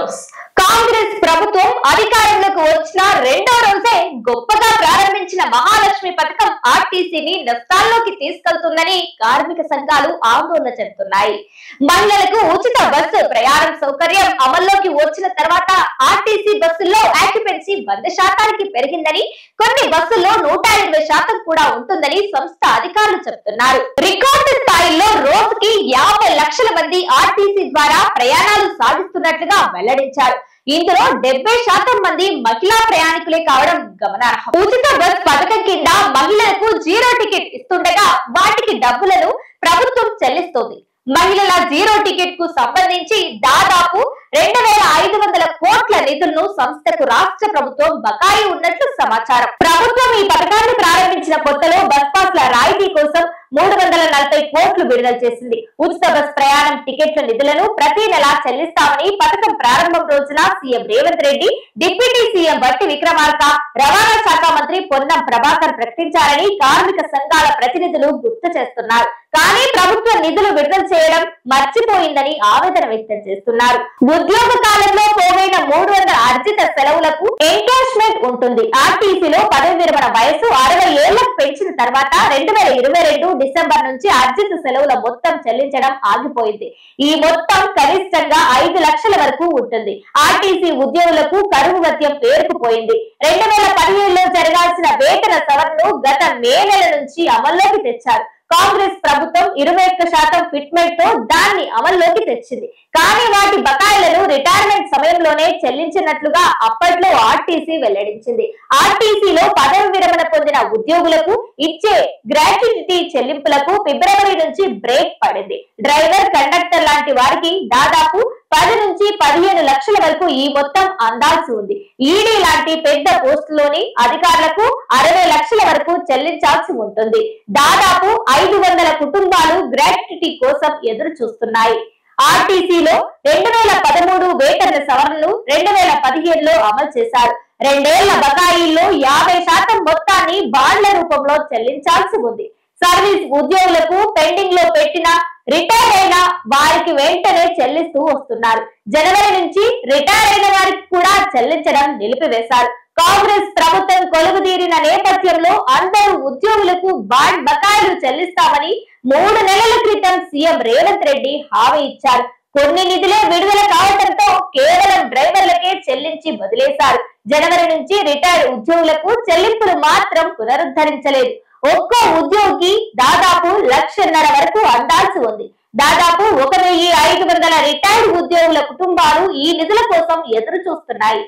bus Congress ప్రభుత్వం అధికారంలోకి వచ్చిన రెండో రోజే గొప్పగా ప్రారంభించిన మహాలక్ష్మి పథకం ఆర్టీసీని నష్టాల్లోకి తీసుకెళ్తుందని కార్మిక సంఘాలు ఆందోళన చెందుతున్నాయి మహిళలకు ఉచిత బస్సు ప్రయాణం సౌకర్యం అమల్లోకి వచ్చిన తర్వాత ఆర్టీసీ బస్సుల్లో ఆక్యుపెన్సీ వంద శాతానికి పెరిగిందని కొన్ని బస్సుల్లో నూట ఇరవై శాతం కూడా ఉంటుందని సంస్థ అధికారులు చెబుతున్నారు రికార్డు స్థాయిలో రోజుకి యాభై లక్షల మంది ఆర్టీసీ ద్వారా ప్రయాణాలు సాగిస్తున్నట్లుగా వెల్లడించారు ఇందులో డెబ్బై శాతం మంది మహిళా ప్రయాణికులే కావడం గమనార్హం ఉచిత బస్ పథకం కింద మహిళలకు జీరో టికెట్ ఇస్తుండగా వాటికి డబ్బులను ప్రభుత్వం చెల్లిస్తోంది మహిళల జీరో టికెట్ కు సంబంధించి దాదాపు రెండు వేల ఐదు వందల కోట్ల నిధులను సంస్థకు రాష్ట్ర ప్రభుత్వం బకాయి ఉన్నట్లు సమాచారం ప్రభుత్వం ఈ పథకాన్ని ప్రారంభించిన కొత్తలో బస్ పాస్ల రాయితీ కోసం మూడు వందల నలభై కోట్లు విడుదల చేసింది ఉచిత బస్ ప్రయాణం టికెట్ల నిధులను ప్రతి నెల చెల్లిస్తామని పథకం ప్రారంభం రోజున CM Revanth Reddy deputy CM Bhatti Vikramarka రవాణా శాఖ మంత్రి పొన్నం ప్రభాకర్ ప్రకటించారని కార్మిక సంఘాల ప్రతినిధులు గుర్తు చేస్తున్నారు కానీ ప్రభుత్వం నిధులు విడుదల చేయడం మర్చిపోయిందని ఆవేదన వ్యక్తం చేస్తున్నారు ఉద్యోగ కాలంలో పోగైన మూడు వందల అర్జిత సెలవులకు ఎంకేజ్మెంట్ ఉంటుంది ఆర్టీసీలో పదవి విరమణ వయసు అరవై ఏళ్లకు పెంచిన తర్వాత రెండు వేల ఇరవై రెండు డిసెంబర్ నుంచి అర్జిత సెలవుల మొత్తం చెల్లించడం ఆగిపోయింది ఈ మొత్తం కనిష్టంగా ఐదు లక్షల వరకు ఉంటుంది ఆర్టీసీ ఉద్యోగులకు కరువు భత్యం పేరుకుపోయింది రెండు వేల పదిహేడులో జరగాల్సిన వేతన సవరణను గత మే నెల నుంచి అమల్లోకి తెచ్చారు కాంగ్రెస్ ప్రభుత్వం ఇరవై ఒక్క శాతం ఫిట్మెంట్ తో దాన్ని అమల్లోకి తెచ్చింది కానీ వాటి బకాయిలను రిటైర్మెంట్ సమయంలోనే చెల్లించినట్లుగా అప్పట్లో ఆర్టీసీ వెల్లడించింది ఆర్టీసీలో పదవి విరమణ పొందిన ఉద్యోగులకు ఇచ్చే గ్రాట్యుటీ చెల్లింపులకు ఫిబ్రవరి నుంచి బ్రేక్ పడింది డ్రైవర్ కండక్టర్ లాంటి వారికి దాదాపు పది నుంచి పదిహేను లక్షల వరకు ఈ మొత్తం అందాల్సి ఉంది ఈడీ లాంటి పెద్ద పోస్టులోని అధికారులకు అరవై లక్షల వరకు చెల్లించాల్సి ఉంటుంది దాదాపు ఐదు వందల కుటుంబాలు గ్రాట్యుటీ కోసం ఎదురు చూస్తున్నాయి ఆర్టీసీలో రెండు వేల పదమూడు వేతన సవరణను రెండు వేల పదిహేనులో అమలు చేశారు రెండేళ్ల బకాయిల్లో యాభై శాతం మొత్తాన్ని బాండ్ల రూపంలో చెల్లించాల్సి ఉంది సర్వీస్ ఉద్యోగులకు పెండింగ్ లో పెట్టిన రిటైర్ అయిన వారికి వెంటనే చెల్లిస్తూ వస్తున్నారు జనవరి నుంచి రిటైర్ అయిన వారికి కూడా చెల్లించడం నిలిపివేశారు కాంగ్రెస్ ప్రభుత్వం కొలువుదీరిన నేపథ్యంలో అందరూ ఉద్యోగులకు బాండ్ బకాయిలు చెల్లిస్తామని మూడు నెలల క్రితం సీఎం రేవంత్ రెడ్డి హామీ ఇచ్చారు కొన్ని నిధులే విడుదల కావడంతో కేవలం డ్రైవర్లకే చెల్లించి వదిలేశారు జనవరి నుంచి రిటైర్డ్ ఉద్యోగులకు చెల్లింపులు మాత్రం పునరుద్ధరించలేదు ఒక్కో ఉద్యోగి దాదాపు లక్షన్నర వరకు అందాల్సి ఉంది దాదాపు ఒక వెయ్యి ఐదు వందల రిటైర్డ్ ఉద్యోగుల కుటుంబాలు ఈ నిధుల కోసం ఎదురు చూస్తున్నాయి